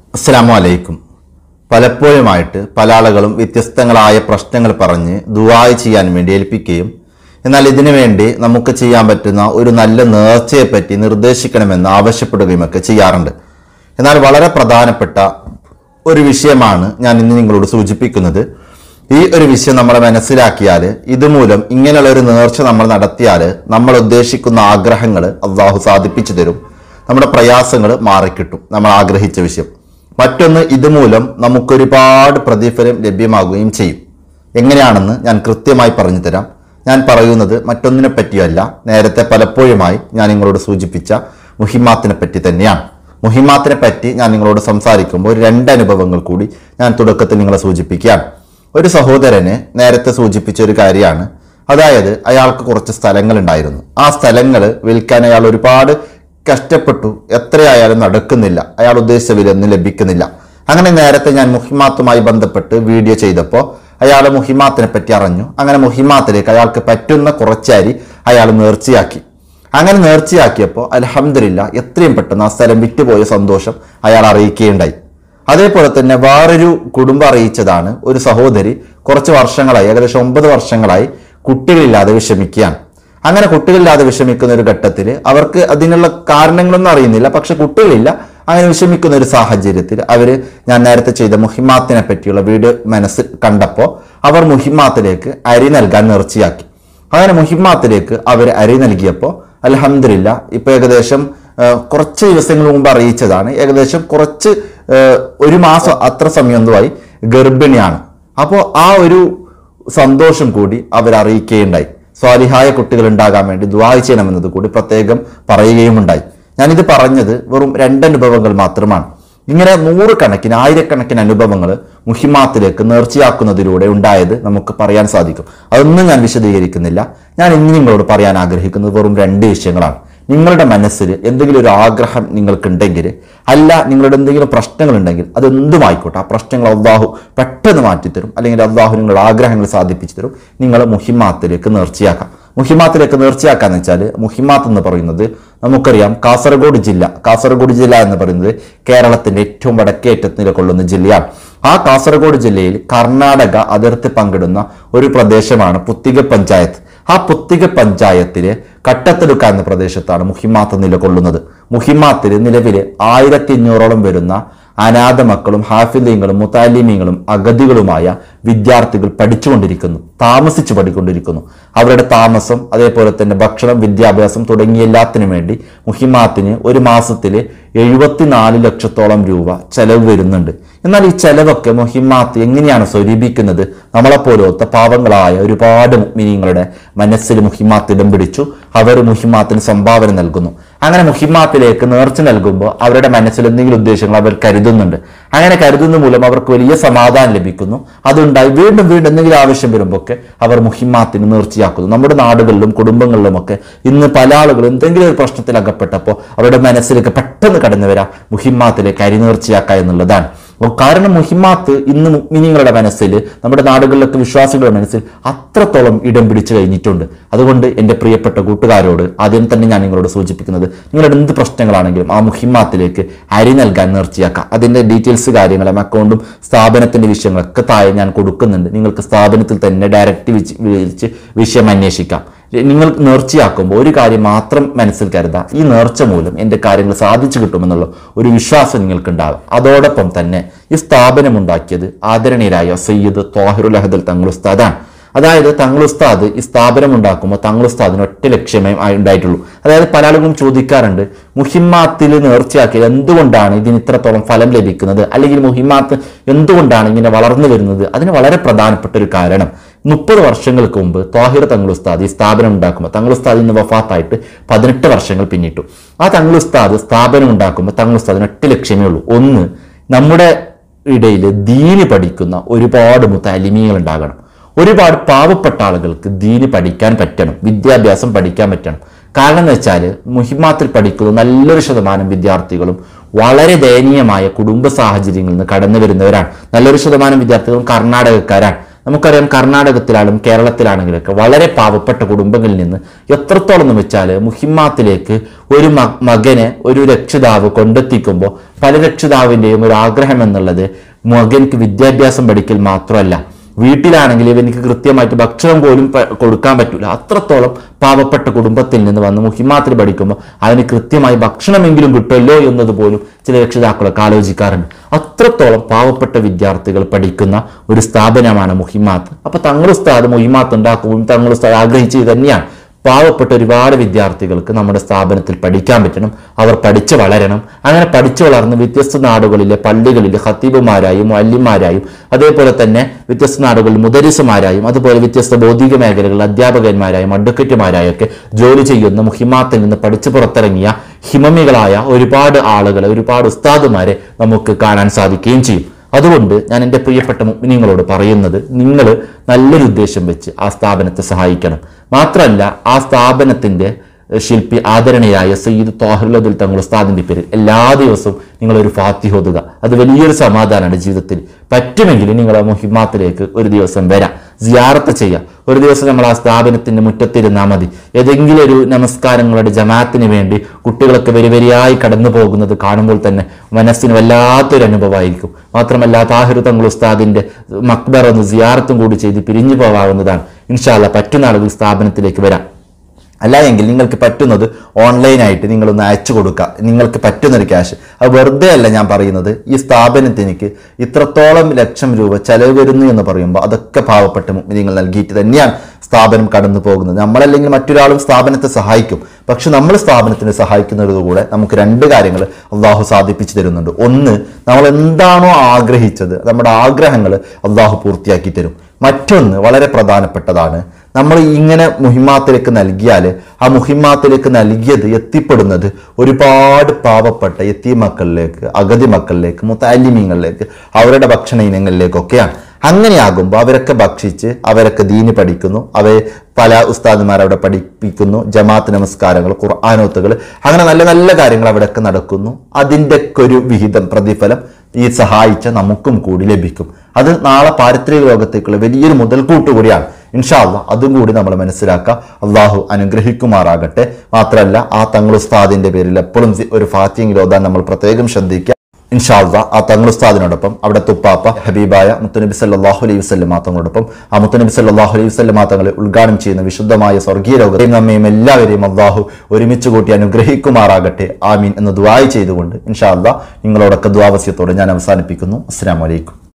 അസ്സലാമു അലൈക്കും പലപ്പോഴുമായിട്ട് പല ആളുകളും വ്യത്യസ്തങ്ങളായ പ്രശ്നങ്ങൾ പറഞ്ഞ് ദുവായ് ചെയ്യാൻ വേണ്ടി ഏൽപ്പിക്കുകയും എന്നാൽ ഇതിനു വേണ്ടി നമുക്ക് ചെയ്യാൻ പറ്റുന്ന ഒരു നല്ല നേർച്ചയെപ്പറ്റി നിർദ്ദേശിക്കണമെന്ന് ആവശ്യപ്പെടുകയുമൊക്കെ ചെയ്യാറുണ്ട് എന്നാൽ വളരെ പ്രധാനപ്പെട്ട ഒരു വിഷയമാണ് ഞാൻ ഇന്ന് നിങ്ങളോട് സൂചിപ്പിക്കുന്നത് ഈ ഒരു വിഷയം നമ്മൾ മനസ്സിലാക്കിയാൽ ഇതുമൂലം ഇങ്ങനെയുള്ള ഒരു നേർച്ച നമ്മൾ നടത്തിയാൽ നമ്മൾ ഉദ്ദേശിക്കുന്ന ആഗ്രഹങ്ങൾ അള്ളാഹു സാധിപ്പിച്ചു തരും നമ്മുടെ പ്രയാസങ്ങൾ മാറിക്കിട്ടും നമ്മൾ ആഗ്രഹിച്ച വിഷയം മറ്റൊന്ന് ഇതുമൂലം നമുക്കൊരുപാട് പ്രതിഫലം ലഭ്യമാകുകയും ചെയ്യും എങ്ങനെയാണെന്ന് ഞാൻ കൃത്യമായി പറഞ്ഞു തരാം ഞാൻ പറയുന്നത് മറ്റൊന്നിനെ പറ്റിയല്ല നേരത്തെ പലപ്പോഴുമായി ഞാൻ നിങ്ങളോട് സൂചിപ്പിച്ച മുഹിമാത്തിനെ പറ്റി തന്നെയാണ് മുഹിമാത്തിനെ പറ്റി ഞാൻ നിങ്ങളോട് സംസാരിക്കുമ്പോൾ രണ്ട് അനുഭവങ്ങൾ കൂടി ഞാൻ തുടക്കത്തിൽ നിങ്ങളെ സൂചിപ്പിക്കുകയാണ് ഒരു സഹോദരന് നേരത്തെ സൂചിപ്പിച്ച ഒരു കാര്യമാണ് അതായത് അയാൾക്ക് കുറച്ച് സ്ഥലങ്ങൾ ഉണ്ടായിരുന്നു ആ സ്ഥലങ്ങൾ വിൽക്കാൻ അയാൾ ഒരുപാട് കഷ്ടപ്പെട്ടു എത്രയായാലും നടക്കുന്നില്ല അയാൾ ഉദ്ദേശിച്ച വിലയൊന്നും ലഭിക്കുന്നില്ല അങ്ങനെ നേരത്തെ ഞാൻ മുഹിമാത്തുമായി ബന്ധപ്പെട്ട് വീഡിയോ ചെയ്തപ്പോൾ അയാൾ മുഹിമാത്തിനെ പറ്റി അറിഞ്ഞു അങ്ങനെ മുഹിമാത്തിലേക്ക് അയാൾക്ക് പറ്റുന്ന കുറച്ചരി അയാൾ നേർച്ചയാക്കി അങ്ങനെ നേർച്ചയാക്കിയപ്പോൾ അലഹമില്ല എത്രയും പെട്ടെന്ന് ആ സ്ഥലം വിറ്റുപോയ സന്തോഷം അയാൾ അറിയിക്കുകയുണ്ടായി അതേപോലെ തന്നെ വേറൊരു കുടുംബം അറിയിച്ചതാണ് ഒരു സഹോദരി കുറച്ച് വർഷങ്ങളായി ഏകദേശം ഒമ്പത് വർഷങ്ങളായി കുട്ടികളില്ലാതെ വിഷമിക്കുകയാണ് അങ്ങനെ കുട്ടികളില്ലാതെ വിഷമിക്കുന്ന ഒരു ഘട്ടത്തിൽ അവർക്ക് അതിനുള്ള കാരണങ്ങളൊന്നും അറിയുന്നില്ല പക്ഷെ കുട്ടികളില്ല അങ്ങനെ വിഷമിക്കുന്ന ഒരു സാഹചര്യത്തിൽ അവർ ഞാൻ നേരത്തെ ചെയ്ത മുഹിമാത്തിനെ പറ്റിയുള്ള വീഡിയോ മനസ്സിൽ കണ്ടപ്പോൾ അവർ മുഹിമാത്തിലേക്ക് അരി നൽകാൻ നേർച്ചയാക്കി അങ്ങനെ മുഹിമാത്തിലേക്ക് അവർ അരി നൽകിയപ്പോൾ അലഹമില്ല ഇപ്പൊ ഏകദേശം ആ, കുറച്ച് ദിവസങ്ങൾ മുമ്പ് അറിയിച്ചതാണ് ഏകദേശം കുറച്ച് ആ, ഒരു മാസം അത്ര സമയമൊന്നുമായി ഗർഭിണിയാണ് അപ്പോൾ ആ ഒരു സന്തോഷം കൂടി അവർ അറിയിക്കുകയുണ്ടായി സ്വാലിഹായ കുട്ടികൾ ഉണ്ടാകാൻ വേണ്ടി ദ്വായ ചെയ്യണമെന്നത് കൂടി പ്രത്യേകം പറയുകയുമുണ്ടായി ഞാനിത് പറഞ്ഞത് വെറും രണ്ടനുഭവങ്ങൾ മാത്രമാണ് ഇങ്ങനെ നൂറുകണക്കിന് ആയിരക്കണക്കിന് അനുഭവങ്ങൾ മുഹിമാത്തിലേക്ക് നേർച്ചയാക്കുന്നതിലൂടെ ഉണ്ടായത് നമുക്ക് പറയാൻ സാധിക്കും അതൊന്നും ഞാൻ വിശദീകരിക്കുന്നില്ല ഞാൻ ഇന്ന് നിങ്ങളോട് പറയാൻ ആഗ്രഹിക്കുന്നത് വെറും രണ്ട് വിഷയങ്ങളാണ് നിങ്ങളുടെ മനസ്സിൽ എന്തെങ്കിലും ഒരു ആഗ്രഹം നിങ്ങൾക്കുണ്ടെങ്കിൽ അല്ല നിങ്ങളുടെ എന്തെങ്കിലും പ്രശ്നങ്ങളുണ്ടെങ്കിൽ അത് എന്തുമായിക്കോട്ടെ ആ പ്രശ്നങ്ങൾ അള്ളാഹു പെട്ടെന്ന് മാറ്റിത്തരും അല്ലെങ്കിൽ അള്ളാഹു നിങ്ങളുടെ ആഗ്രഹങ്ങൾ സാധിപ്പിച്ചു തരും നിങ്ങൾ മുഹിമാത്തിലേക്ക് നേർച്ചയാക്കാം മുഹിമാത്തിലേക്ക് നേർച്ചയാക്കാന്ന് വെച്ചാൽ മുഹിമാത്ത് എന്ന് പറയുന്നത് നമുക്കറിയാം കാസർഗോഡ് ജില്ല കാസർഗോഡ് ജില്ല എന്ന് പറയുന്നത് കേരളത്തിന്റെ ഏറ്റവും വടക്കേറ്റത്ത് നിലകൊള്ളുന്ന ജില്ലയാണ് ആ കാസർഗോഡ് ജില്ലയിൽ കർണാടക അതിർത്തി പങ്കിടുന്ന ഒരു പ്രദേശമാണ് പുത്തിക പഞ്ചായത്ത് ആ പുത്തിക പഞ്ചായത്തിലെ കട്ടത്തെടുക്ക എന്ന പ്രദേശത്താണ് മുഹിമാത്ത് നിലകൊള്ളുന്നത് മുഹിമാത്തിൽ നിലവിൽ ആയിരത്തി അഞ്ഞൂറോളം വരുന്ന അനാഥ മക്കളും ഹാഫിദീങ്ങളും മുത്താലിമീങ്ങളും അഗതികളുമായ വിദ്യാർത്ഥികൾ പഠിച്ചുകൊണ്ടിരിക്കുന്നു താമസിച്ച് പഠിക്കൊണ്ടിരിക്കുന്നു അവരുടെ താമസം അതേപോലെ തന്നെ ഭക്ഷണം വിദ്യാഭ്യാസം തുടങ്ങിയ എല്ലാത്തിനും വേണ്ടി മുഹിമാത്തിന് ഒരു മാസത്തിൽ എഴുപത്തിനാല് ലക്ഷത്തോളം രൂപ ചെലവ് വരുന്നുണ്ട് എന്നാൽ ഈ ചെലവൊക്കെ മുഹിമാത്ത് എങ്ങനെയാണ് സ്വരൂപിക്കുന്നത് നമ്മളെപ്പോലത്തെ പാവങ്ങളായ ഒരുപാട് മിനിങ്ങളുടെ മനസ്സിൽ മുഹിമാത്ത് ഇടം പിടിച്ചു അവർ മുഹിമാത്തിന് സംഭാവന നൽകുന്നു അങ്ങനെ മുഹിമാത്തിലേക്ക് നേർച്ച നൽകുമ്പോൾ അവരുടെ മനസ്സിൽ എന്തെങ്കിലും ഉദ്ദേശങ്ങൾ അവർ കരുതുന്നുണ്ട് അങ്ങനെ കരുതുന്ന മൂലം അവർക്ക് വലിയ സമാധാനം ലഭിക്കുന്നു അതുണ്ടായി വീണ്ടും വീണ്ടും എന്തെങ്കിലും ആവശ്യം വരുമ്പോൾ ഒക്കെ അവർ മുഹിമാത്തിന് നേർച്ചയാക്കുന്നു നമ്മുടെ നാടുകളിലും കുടുംബങ്ങളിലുമൊക്കെ ഇന്ന് പല ആളുകളും എന്തെങ്കിലും ഒരു പ്രശ്നത്തിൽ അകപ്പെട്ടപ്പോൾ അവരുടെ മനസ്സിലേക്ക് പെട്ടെന്ന് കടന്നു വരാം മുഹിമാത്തിലേക്ക് അരി നേർച്ചയാക്കുക എന്നുള്ളതാണ് അപ്പോൾ കാരണം മുഹിമാത്ത് ഇന്ന് മുഗ്മിനിങ്ങളുടെ മനസ്സിൽ നമ്മുടെ നാടുകളിലൊക്കെ വിശ്വാസികളുടെ മനസ്സിൽ അത്രത്തോളം ഇടം പിടിച്ചു കഴിഞ്ഞിട്ടുണ്ട് അതുകൊണ്ട് എൻ്റെ പ്രിയപ്പെട്ട കൂട്ടുകാരോട് ആദ്യം തന്നെ ഞാൻ നിങ്ങളോട് സൂചിപ്പിക്കുന്നത് നിങ്ങളുടെ എന്ത് പ്രശ്നങ്ങളാണെങ്കിലും ആ മുഹിമാത്തിലേക്ക് അരി നൽകാൻ നേർച്ചയാക്കാം അതിൻ്റെ ഡീറ്റെയിൽസ് കാര്യങ്ങളും അക്കൗണ്ടും സ്ഥാപനത്തിൻ്റെ വിഷയങ്ങളൊക്കെ താഴെ ഞാൻ കൊടുക്കുന്നുണ്ട് നിങ്ങൾക്ക് സ്ഥാപനത്തിൽ തന്നെ ഡയറക്റ്റ് വിളിച്ച് വിളിച്ച് വിഷയം അന്വേഷിക്കാം നിങ്ങൾ നേർച്ചയാക്കുമ്പോൾ ഒരു കാര്യം മാത്രം മനസ്സിൽ കരുതാം ഈ നേർച്ച മൂലം എൻ്റെ കാര്യങ്ങൾ സാധിച്ചു കിട്ടുമെന്നുള്ള ഒരു വിശ്വാസം നിങ്ങൾക്കുണ്ടാകും അതോടൊപ്പം തന്നെ ഈ സ്ഥാപനം ഉണ്ടാക്കിയത് ആദരണീയരായ സയ്യിദ് തോഹിറുൽ അഹദൽ തങ്ങൾ ഉസ്താദാണ് അതായത് തങ്ങൾ ഉസ്താദ് ഈ സ്ഥാപനം ഉണ്ടാക്കുമ്പോൾ തങ്ങൾ ഉസ്താദിന് ഒറ്റ ലക്ഷ്യമേ ആയി ഉണ്ടായിട്ടുള്ളൂ അതായത് പല ആളുകളും ചോദിക്കാറുണ്ട് മുഹിമാത്തിൽ നേർച്ചയാക്കിയത് എന്തുകൊണ്ടാണ് ഇതിന് ഇത്രത്തോളം ഫലം ലഭിക്കുന്നത് അല്ലെങ്കിൽ മുഹിമാത്ത് എന്തുകൊണ്ടാണ് ഇങ്ങനെ വളർന്നു വരുന്നത് അതിന് വളരെ പ്രധാനപ്പെട്ട ഒരു കാരണം മുപ്പത് വർഷങ്ങൾക്ക് മുമ്പ് താഹിർ തങ്ങൾ ഉസ്താദ് ഈ സ്ഥാപനം ഉണ്ടാക്കുമ്പോൾ തങ്ങൾ ഉസ്താദ് ഇന്ന് വഫാത്തായിട്ട് പതിനെട്ട് വർഷങ്ങൾ പിന്നിട്ടു ആ തങ്ങൾ ഉസ്താദ് സ്ഥാപനം ഉണ്ടാക്കുമ്പോൾ തങ്ങൾ ഉസ്താദിന് ഒറ്റ ലക്ഷ്യമേ ഉള്ളൂ ഒന്ന് നമ്മുടെ ഇടയിൽ ദീന് പഠിക്കുന്ന ഒരുപാട് മുത്താലിമീങ്ങൾ ഉണ്ടാകണം ഒരുപാട് പാവപ്പെട്ട ആളുകൾക്ക് ദീന് പഠിക്കാൻ പറ്റണം വിദ്യാഭ്യാസം പഠിക്കാൻ പറ്റണം കാരണം എന്ന് വെച്ചാൽ മുഹിമാത്തിൽ പഠിക്കുന്ന നല്ലൊരു ശതമാനം വിദ്യാർത്ഥികളും വളരെ ദയനീയമായ കുടുംബ സാഹചര്യങ്ങളിൽ നിന്ന് കടന്നു വരുന്നവരാണ് നല്ലൊരു ശതമാനം വിദ്യാർത്ഥികളും കർണാടകക്കാരാണ് നമുക്കറിയാം കർണാടകത്തിലാണെങ്കിലും കേരളത്തിലാണെങ്കിലൊക്കെ വളരെ പാവപ്പെട്ട കുടുംബങ്ങളിൽ നിന്ന് എത്രത്തോളം എന്ന് വെച്ചാൽ മുഹിമ്മാത്തിലേക്ക് ഒരു മ- മകനെ ഒരു രക്ഷിതാവ് കൊണ്ടെത്തിക്കുമ്പോൾ പല രക്ഷിതാവിൻ്റെയും ഒരു ആഗ്രഹം എന്നുള്ളത് മകൻക്ക് വിദ്യാഭ്യാസം പഠിക്കൽ മാത്രമല്ല വീട്ടിലാണെങ്കിൽ ഇവനിക്ക് കൃത്യമായിട്ട് ഭക്ഷണം പോലും പ- കൊടുക്കാൻ പറ്റില്ല അത്രത്തോളം പാവപ്പെട്ട കുടുംബത്തിൽ നിന്ന് വന്ന് മുഹിമാത്തിൽ പഠിക്കുമ്പോൾ അതിന് കൃത്യമായി ഭക്ഷണമെങ്കിലും കിട്ടുമല്ലോ എന്നത് പോലും ചില രക്ഷിതാക്കളൊക്കെ ആലോചിക്കാറുണ്ട് അത്രത്തോളം പാവപ്പെട്ട വിദ്യാർത്ഥികൾ പഠിക്കുന്ന ഒരു സ്ഥാപനമാണ് മുഹിമാത്ത് അപ്പൊ തങ്ങൾ ഉസ്താദ് മുഹിമാത്ത് ഉണ്ടാക്കുകയും തങ്ങൾ ഉസ്താദ് ആഗ്രഹിച്ചത് തന്നെയാണ് പാവപ്പെട്ട ഒരുപാട് വിദ്യാർത്ഥികൾക്ക് നമ്മുടെ സ്ഥാപനത്തിൽ പഠിക്കാൻ പറ്റണം അവർ പഠിച്ചു വളരണം അങ്ങനെ പഠിച്ചു വളർന്ന് വ്യത്യസ്ത നാടുകളിലെ പള്ളികളിലെ ഖത്തീബുമാരായും അല്ലിമാരായും അതേപോലെ തന്നെ വ്യത്യസ്ത നാടുകളിൽ മുദരിസുമാരായും അതുപോലെ വ്യത്യസ്ത ഭൗതിക മേഖലകളിൽ അധ്യാപകന്മാരായും അഡ്വക്കേറ്റുമാരായും ഒക്കെ ജോലി ചെയ്യുന്ന മുഹിമാത്തിൽ നിന്ന് പഠിച്ചു പുറത്തിറങ്ങിയ ഹിമമികളായ ഒരുപാട് ആളുകളെ ഒരുപാട് ഉസ്താദുമാരെ നമുക്ക് കാണാൻ സാധിക്കുകയും ചെയ്യും അതുകൊണ്ട് ഞാൻ എൻ്റെ പ്രിയപ്പെട്ട മുഗ്നിങ്ങളോട് പറയുന്നത് നിങ്ങൾ നല്ലൊരു ഉദ്ദേശം വെച്ച് ആ സ്ഥാപനത്തെ സഹായിക്കണം മാത്രമല്ല ആ സ്ഥാപനത്തിൻ്റെ ശില്പി ആദരണീയായ സയ്യിദ് തോഹറുലദുൽ തങ്ങൾ ഉസ്താദിന്റെ പേരിൽ എല്ലാ ദിവസവും നിങ്ങൾ ഒരു ഫാത്തിഹ ഓതുക അത് വലിയൊരു സമാധാനമാണ് ജീവിതത്തിൽ പറ്റുമെങ്കിൽ നിങ്ങൾ ആ മുഹിമാത്തിലേക്ക് ഒരു ദിവസം വരാം സിയാറത്ത് ചെയ്യാം ഒരു ദിവസം നമ്മൾ ആ സ്ഥാപനത്തിന്റെ മുറ്റത്തിരുന്നാൽ മതി ഏതെങ്കിലും ഒരു നമസ്കാരങ്ങളുടെ ജമാഅത്തിന് വേണ്ടി കുട്ടികളൊക്കെ വരി വരിയായി കടന്നു പോകുന്നത് കാണുമ്പോൾ തന്നെ മനസ്സിന് വല്ലാത്തൊരു അനുഭവമായിരിക്കും മാത്രമല്ല താഹിർ തങ്ങൾ ഉസ്താദിന്റെ മക്ബർ ഒന്ന് സിയാറത്തും കൂടി ചെയ്ത് പിരിഞ്ഞു പോകാവുന്നതാണ് ഇൻഷാല്ല പറ്റുന്ന ആളുകൾ സ്ഥാപനത്തിലേക്ക് വരാം അല്ല എങ്കിൽ നിങ്ങൾക്ക് പറ്റുന്നത് ഓൺലൈനായിട്ട് നിങ്ങളൊന്ന് അയച്ചു കൊടുക്കുക നിങ്ങൾക്ക് പറ്റുന്നൊരു ക്യാഷ് അത് വെറുതെ അല്ല ഞാൻ പറയുന്നത് ഈ സ്ഥാപനത്തിനിക്ക് ഇത്രത്തോളം ലക്ഷം രൂപ ചെലവ് വരുന്നു എന്ന് പറയുമ്പോൾ അതൊക്കെ പാവപ്പെട്ട നിങ്ങൾ നൽകിയിട്ട് തന്നെയാണ് സ്ഥാപനം കടന്നു പോകുന്നത് നമ്മളല്ലെങ്കിൽ മറ്റൊരാളും സ്ഥാപനത്തെ സഹായിക്കും പക്ഷെ നമ്മൾ സ്ഥാപനത്തിനെ സഹായിക്കുന്നതോടുകൂടെ നമുക്ക് രണ്ട് കാര്യങ്ങൾ അള്ളാഹു സാധിപ്പിച്ചു തരുന്നുണ്ട് ഒന്ന് നമ്മൾ എന്താണോ ആഗ്രഹിച്ചത് നമ്മുടെ ആഗ്രഹങ്ങൾ അള്ളാഹു പൂർത്തിയാക്കി തരും മറ്റൊന്ന് വളരെ പ്രധാനപ്പെട്ടതാണ് നമ്മൾ ഇങ്ങനെ മുഹിമാത്തിലേക്ക് നൽകിയാൽ ആ മുഹിമാത്തിലേക്ക് നൽകിയത് എത്തിപ്പെടുന്നത് ഒരുപാട് പാവപ്പെട്ട എത്തി മക്കളിലേക്ക് അഗതി മക്കളിലേക്ക് മുത്താലിമീങ്ങളിലേക്ക് അവരുടെ ഭക്ഷണ ഇനങ്ങളിലേക്കൊക്കെയാണ് അങ്ങനെയാകുമ്പോൾ അവരൊക്കെ ഭക്ഷിച്ച് അവരൊക്കെ ദീന് പഠിക്കുന്നു അവരെ പല ഉസ്താദുമാർ അവിടെ പഠിപ്പിക്കുന്നു ജമാഅത്ത് നമസ്കാരങ്ങൾ ഖുർആാനോത്തുകൾ അങ്ങനെ നല്ല നല്ല കാര്യങ്ങൾ അവിടെയൊക്കെ നടക്കുന്നു അതിൻ്റെ ഒക്കെ ഒരു വിഹിതം പ്രതിഫലം ഈ സഹായിച്ച നമുക്കും കൂടി ലഭിക്കും അത് നാളെ പാരിത്രിക ലോകത്തേക്കുള്ള വലിയൊരു മുതൽക്കൂട്ട് കൂടിയാണ് ഇൻഷാല്ല അതും കൂടി നമ്മൾ മനസ്സിലാക്കുക അള്ളാഹു അനുഗ്രഹിക്കുമാറാകട്ടെ മാത്രമല്ല ആ തങ്ങൾ ഉസ്താദിന്റെ പേരിൽ എപ്പോഴും ഒരു ഫാത്തിയെങ്കിലും ഓതാൻ നമ്മൾ പ്രത്യേകം ശ്രദ്ധിക്കുക ഇൻഷാല്ല ആ തങ്ങൾ ഉസ്താദിനോടൊപ്പം അവിടെ തുപ്പാപ്പ ഹബീബായ മുത്തുനബി സല്ലാഹു അലൈഹി വസ്ലം തങ്ങളോടൊപ്പം ആ മുത്തുനബി സല്ലാഹു അലൈഹി വസ്ലം തങ്ങളെ ഉദ്ഘാടനം ചെയ്യുന്ന വിശുദ്ധമായ സ്വർഗീയ ലോകത്തെയും നമ്മയും എല്ലാവരെയും അള്ളാഹു ഒരുമിച്ച് കൂട്ടി അനുഗ്രഹിക്കുമാറാകട്ടെ ആമീൻ എന്ന് ദുആയി ചെയ്തുകൊണ്ട് ഇൻഷാല്ല നിങ്ങളോടൊക്കെ ദ്വാവസ്യത്തോടെ ഞാൻ അവസാനിപ്പിക്കുന്നു അസ്സാം വലൈക്കും